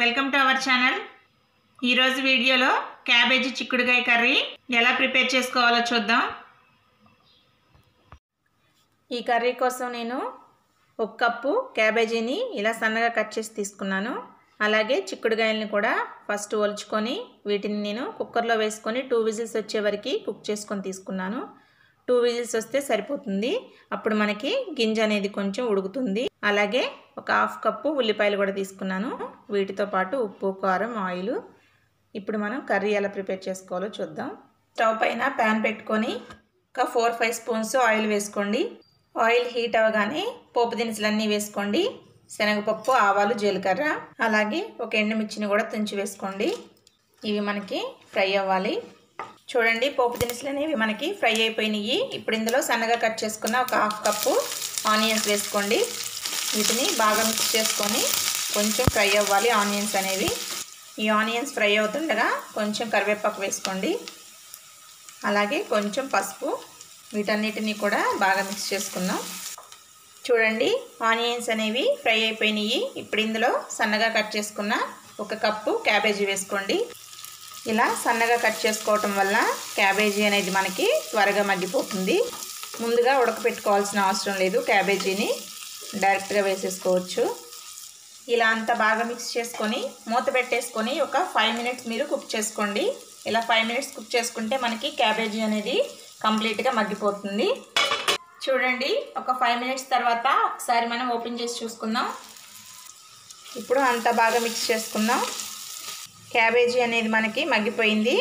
welcome to our channel ఈరోజు వీడియోలో cabbage చిక్కుడుకాయ కర్రీ ఎలా ప్రిపేర్ చేసుకోవాలో చూద్దాం ఈ కర్రీ కోసం నేను ఒక కప్పు క్యాబేజీని ఇలా సన్నగా కట్ చేసి తీసుకున్నాను అలాగే చిక్కుడుకాయలని కూడా ఫస్ట్ ఒలుచుకొని వీటిని నేను కుక్కర్లో వేసుకొని టూ విజిల్స్ వచ్చే వరకు కుక్ చేసుకొని తీసుకున్నాను టూ విజిల్స్ వస్తే సరిపోతుంది అప్పుడు మనకి గింజ అనేది కొంచెం ఉడుకుతుంది అలాగే ఒక హాఫ్ కప్పు ఉల్లిపాయలు కూడా తీసుకున్నాను వీటితో పాటు ఉప్పు కారం ఆయిల్ ఇప్పుడు మనం కర్రీ ఎలా ప్రిపేర్ చేసుకోవాలో చూద్దాం స్టవ్ పైన ప్యాన్ పెట్టుకొని ఒక ఫోర్ ఫైవ్ స్పూన్స్ ఆయిల్ వేసుకోండి ఆయిల్ హీట్ అవ్వగానే పోపు దినుసులన్నీ వేసుకోండి శనగపప్పు ఆవాలు జీలకర్ర అలాగే ఒక ఎండుమిర్చిని కూడా తుంచి వేసుకోండి ఇవి మనకి ఫ్రై అవ్వాలి చూడండి పోపు దినుసులు అనేవి మనకి ఫ్రై అయిపోయినాయి ఇప్పుడు ఇందులో సన్నగా కట్ చేసుకున్న ఒక హాఫ్ కప్పు ఆనియన్స్ వేసుకోండి వీటిని బాగా మిక్స్ చేసుకొని కొంచెం ఫ్రై అవ్వాలి ఆనియన్స్ అనేవి ఈ ఆనియన్స్ ఫ్రై అవుతుండగా కొంచెం కరివేపాకు వేసుకోండి అలాగే కొంచెం పసుపు వీటన్నిటిని కూడా బాగా మిక్స్ చేసుకుందాం చూడండి ఆనియన్స్ అనేవి ఫ్రై అయిపోయినాయి ఇప్పుడు ఇందులో సన్నగా కట్ చేసుకున్న ఒక కప్పు క్యాబేజీ వేసుకోండి ఇలా సన్నగా కట్ చేసుకోవటం వల్ల క్యాబేజీ అనేది మనకి త్వరగా మగ్గిపోతుంది ముందుగా ఉడకపెట్టుకోవాల్సిన అవసరం లేదు క్యాబేజీని డైరెక్ట్గా వేసేసుకోవచ్చు ఇలా అంతా బాగా మిక్స్ చేసుకొని మూత పెట్టేసుకొని ఒక ఫైవ్ మినిట్స్ మీరు కుక్ చేసుకోండి ఇలా ఫైవ్ మినిట్స్ కుక్ చేసుకుంటే మనకి క్యాబేజీ అనేది కంప్లీట్గా మగ్గిపోతుంది చూడండి ఒక ఫైవ్ మినిట్స్ తర్వాత ఒకసారి మనం ఓపెన్ చేసి చూసుకుందాం ఇప్పుడు అంతా బాగా మిక్స్ చేసుకుందాం క్యాబేజీ అనేది మనకి మగ్గిపోయింది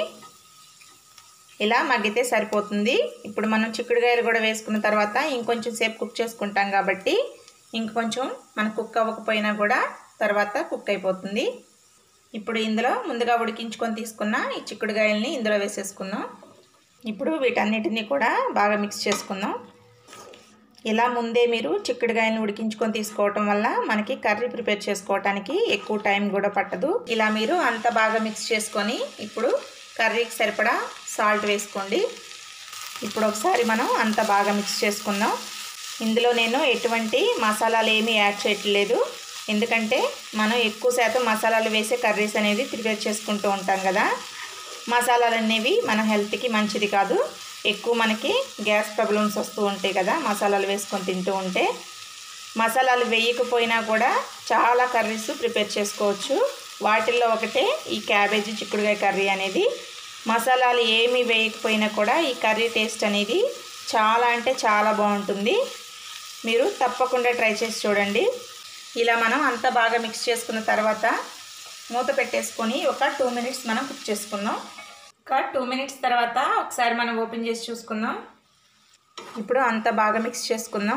ఇలా మగ్గితే సరిపోతుంది ఇప్పుడు మనం చిక్కుడుకాయలు కూడా వేసుకున్న తర్వాత ఇంకొంచెం సేపు కుక్ చేసుకుంటాం కాబట్టి ఇంకొంచెం మన కుక్ అవ్వకపోయినా కూడా తర్వాత కుక్ అయిపోతుంది ఇప్పుడు ఇందులో ముందుగా ఉడికించుకొని తీసుకున్న ఈ చిక్కుడుకాయలని ఇందులో వేసేసుకుందాం ఇప్పుడు వీటన్నిటిని కూడా బాగా మిక్స్ చేసుకుందాం ఇలా ముందే మీరు చిక్కుడుకాయలను ఉడికించుకొని తీసుకోవటం వల్ల మనకి కర్రీ ప్రిపేర్ చేసుకోవటానికి ఎక్కువ టైం కూడా పట్టదు ఇలా మీరు అంత బాగా మిక్స్ చేసుకొని ఇప్పుడు కర్రీకి సరిపడా సాల్ట్ వేసుకోండి ఇప్పుడు ఒకసారి మనం అంత బాగా మిక్స్ చేసుకుందాం ఇందులో నేను ఎటువంటి మసాలాలు ఏమీ యాడ్ చేయట్లేదు ఎందుకంటే మనం ఎక్కువ శాతం మసాలాలు వేసే కర్రీస్ అనేది ప్రిపేర్ చేసుకుంటూ ఉంటాం కదా మసాలాలు అనేవి మన హెల్త్కి మంచిది కాదు ఎక్కువ మనకి గ్యాస్ ప్రాబ్లమ్స్ వస్తూ ఉంటాయి కదా మసాలాలు వేసుకొని తింటూ ఉంటే మసాలాలు వేయకపోయినా కూడా చాలా కర్రీస్ ప్రిపేర్ చేసుకోవచ్చు వాటిల్లో ఒకటే ఈ క్యాబేజీ చిక్కుడుకాయ కర్రీ అనేది మసాలాలు ఏమీ వేయకపోయినా కూడా ఈ కర్రీ టేస్ట్ అనేది చాలా అంటే చాలా బాగుంటుంది మీరు తప్పకుండా ట్రై చేసి చూడండి ఇలా మనం అంతా బాగా మిక్స్ చేసుకున్న తర్వాత మూత పెట్టేసుకొని ఒక టూ మినిట్స్ మనం కుక్ చేసుకుందాం ఒక టూ మినిట్స్ తర్వాత ఒకసారి మనం ఓపెన్ చేసి చూసుకుందాం ఇప్పుడు అంతా బాగా మిక్స్ చేసుకుందాం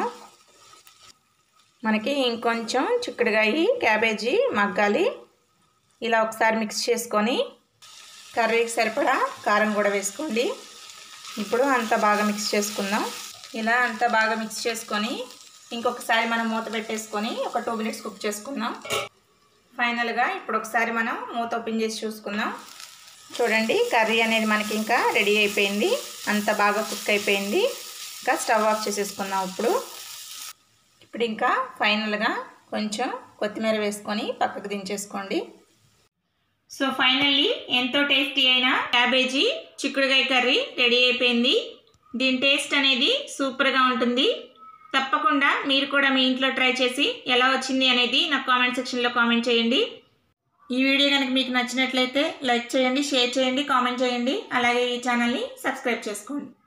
మనకి ఇంకొంచెం చిక్కుడుగాయి క్యాబేజీ మగ్గాలి ఇలా ఒకసారి మిక్స్ చేసుకొని కర్రీకి సరిపడా కారం కూడా వేసుకోండి ఇప్పుడు అంతా బాగా మిక్స్ చేసుకుందాం ఇలా అంతా బాగా మిక్స్ చేసుకొని ఇంకొకసారి మనం మూత పెట్టేసుకొని ఒక టూ మినిట్స్ కుక్ చేసుకుందాం ఫైనల్గా ఇప్పుడు ఒకసారి మనం మూత ఓపెన్ చేసి చూసుకుందాం చూడండి కర్రీ అనేది మనకి ఇంకా రెడీ అయిపోయింది అంత బాగా కుక్ అయిపోయింది ఇంకా స్టవ్ ఆఫ్ చేసేసుకుందాం ఇప్పుడు ఇప్పుడు ఇంకా ఫైనల్గా కొంచెం కొత్తిమీర వేసుకొని పక్కకు దించేసుకోండి సో ఫైనల్లీ ఎంతో టేస్టీ అయిన క్యాబేజీ చిక్కుడుకాయ కర్రీ రెడీ అయిపోయింది దీని టేస్ట్ అనేది సూపర్గా ఉంటుంది తప్పకుండా మీరు కూడా మీ ఇంట్లో ట్రై చేసి ఎలా వచ్చింది అనేది నాకు కామెంట్ సెక్షన్లో కామెంట్ చేయండి ఈ వీడియో కనుక మీకు నచ్చినట్లయితే లైక్ చేయండి షేర్ చేయండి కామెంట్ చేయండి అలాగే ఈ ఛానల్ని సబ్స్క్రైబ్ చేసుకోండి